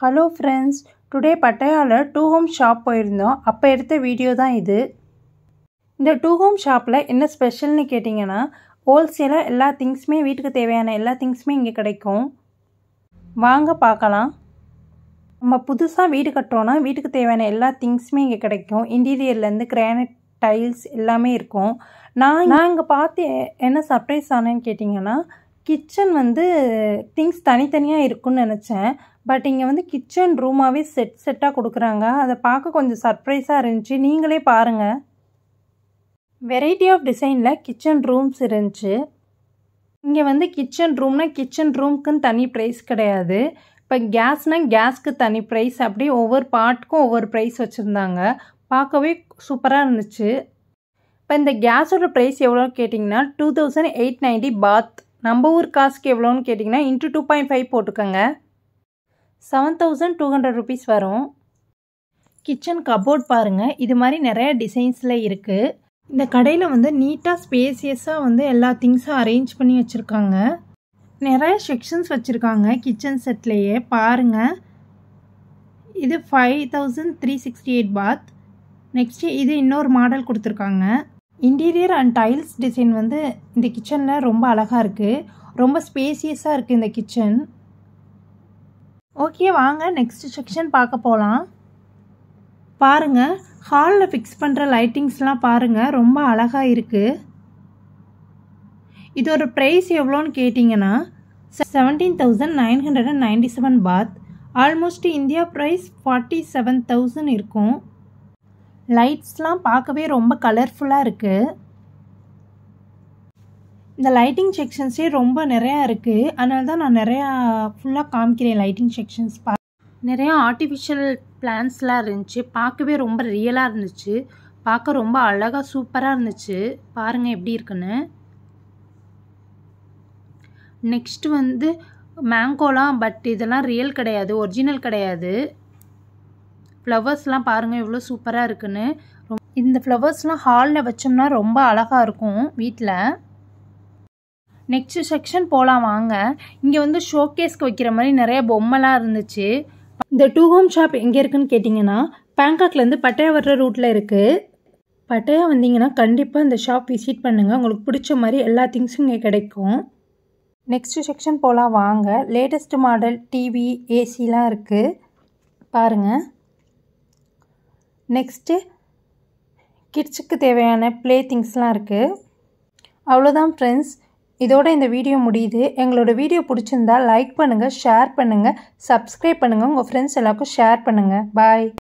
hello friends today பட்டையாவில் to home shop போயிருந்தோம் அப்போ எடுத்த வீடியோ தான் இது இந்த டூ ஹோம் ஷாப்பில் என்ன ஸ்பெஷல்னு கேட்டிங்கன்னா ஹோல்சேலாக எல்லா திங்ஸுமே வீட்டுக்கு தேவையான எல்லா திங்ஸுமே இங்கே கிடைக்கும் வாங்க பார்க்கலாம் நம்ம புதுசாக வீடு கட்டுறோன்னா வீட்டுக்கு தேவையான எல்லா திங்ஸுமே இங்கே கிடைக்கும் இன்டீரியர்லேருந்து கிரானைட் டைல்ஸ் எல்லாமே இருக்கும் நான் நான் இங்கே பார்த்து என்ன சர்ப்ரைஸ் ஆனேன்னு கேட்டிங்கன்னா கிச்சன் வந்து திங்ஸ் தனித்தனியாக இருக்குன்னு நினச்சேன் பட் இங்கே வந்து கிச்சன் ரூமாகவே செட் செட்டாக கொடுக்குறாங்க அதை பார்க்க கொஞ்சம் சர்ப்ரைஸாக இருந்துச்சு நீங்களே பாருங்கள் வெரைட்டி ஆஃப் டிசைனில் கிச்சன் ரூம்ஸ் இருந்துச்சு இங்கே வந்து கிச்சன் ரூம்னா கிச்சன் ரூம்க்குன்னு தனி ப்ரைஸ் கிடையாது இப்போ கேஸ்னால் கேஸ்க்கு தனி ப்ரைஸ் அப்படி ஒவ்வொரு பார்ட்டுக்கும் ஒவ்வொரு ப்ரைஸ் வச்சுருந்தாங்க பார்க்கவே சூப்பராக இருந்துச்சு இப்போ இந்த கேஸோட ப்ரைஸ் எவ்வளோ கேட்டிங்கன்னா two thousand eight ninety baht நம்ம ஊர் காசுக்கு எவ்வளோன்னு கேட்டிங்கன்னா இன்ட்டு டூ பாயிண்ட் ஃபைவ் போட்டுக்கோங்க seven thousand two hundred rupees வரும் கிச்சன் கபோர்ட் பாருங்கள் இது மாதிரி நிறைய டிசைன்ஸில் இருக்குது இந்த கடையில் வந்து நீட்டாக ஸ்பேசியஸாக வந்து எல்லா திங்ஸும் அரேஞ்ச் பண்ணி வச்சுருக்காங்க நிறைய செக்ஷன்ஸ் வச்சுருக்காங்க கிச்சன் செட்லேயே பாருங்கள் இது five thousand three sixty eight baht next இது இன்னொரு மாடல் கொடுத்துருக்காங்க இன்டீரியர் அண்ட் டைல்ஸ் டிசைன் வந்து இந்த கிச்சனில் ரொம்ப அழகாக இருக்குது ரொம்ப ஸ்பேசியஸாக இருக்குது இந்த கிச்சன் ஓகே வாங்க நெக்ஸ்ட் செக்ஷன் பார்க்க போகலாம் பாருங்கள் ஹாலில் ஃபிக்ஸ் பண்ணுற லைட்டிங்ஸ்லாம் பாருங்கள் ரொம்ப அழகாக இருக்குது இதோட ப்ரைஸ் எவ்வளோன்னு கேட்டிங்கன்னா seventeen thousand nine hundred and ninety seven baht almost India price forty seven thousand இருக்கும் லைட்ஸ்லாம் பார்க்கவே ரொம்ப கலர்ஃபுல்லாக இருக்குது இந்த லைட்டிங் செக்ஷன்ஸே ரொம்ப நிறையா இருக்குது அதனால தான் நான் நிறையா ஃபுல்லாக காமிக்கிறேன் லைட்டிங் செக்ஷன்ஸ் பா நிறையா ஆர்டிஃபிஷியல் பிளான்ஸ்லாம் இருந்துச்சு பார்க்கவே ரொம்ப ரியலாக இருந்துச்சு பார்க்க ரொம்ப அழகாக சூப்பராக இருந்துச்சு பாருங்கள் எப்படி இருக்குன்னு நெக்ஸ்ட் வந்து மேங்கோலாம் பட் இதெல்லாம் ரியல் கிடையாது ஒரிஜினல் கிடையாது ஃப்ளவர்ஸ்லாம் பாருங்கள் எவ்வளோ சூப்பராக இருக்குன்னு இந்த ஃப்ளவர்ஸ்லாம் ஹாலில் வச்சோம்னா ரொம்ப அழகாக இருக்கும் வீட்டில் நெக்ஸ்ட் செக்ஷன் போகலாம் வாங்க இங்கே வந்து ஷோகேஸ்க்கு வைக்கிற மாதிரி நிறைய பொம்மைலாம் இருந்துச்சு இந்த டூ ஹோம் ஷாப் எங்கே இருக்குன்னு கேட்டிங்கன்னா பேங்காக்லேருந்து பட்டையா வர்ற ரூட்டில் இருக்குது பட்டையா வந்தீங்கன்னா கண்டிப்பாக இந்த ஷாப் விசிட் பண்ணுங்கள் உங்களுக்கு பிடிச்ச மாதிரி எல்லா திங்ஸும் இங்கே கிடைக்கும் நெக்ஸ்ட் செக்ஷன் போகலாம் வாங்க லேட்டஸ்ட் மாடல் டிவி ஏசிலாம் இருக்குது பாருங்கள் நெக்ஸ்ட்டு கிட்ஸுக்கு தேவையான ப்ளே திங்ஸ்லாம் இருக்குது அவ்வளோதான் ஃப்ரெண்ட்ஸ் இதோட இந்த வீடியோ முடியுது எங்களோட வீடியோ பிடிச்சிருந்தா லைக் பண்ணுங்கள் ஷேர் பண்ணுங்கள் சப்ஸ்கிரைப் பண்ணுங்கள் உங்கள் ஃப்ரெண்ட்ஸ் எல்லாருக்கும் ஷேர் பண்ணுங்கள் பாய்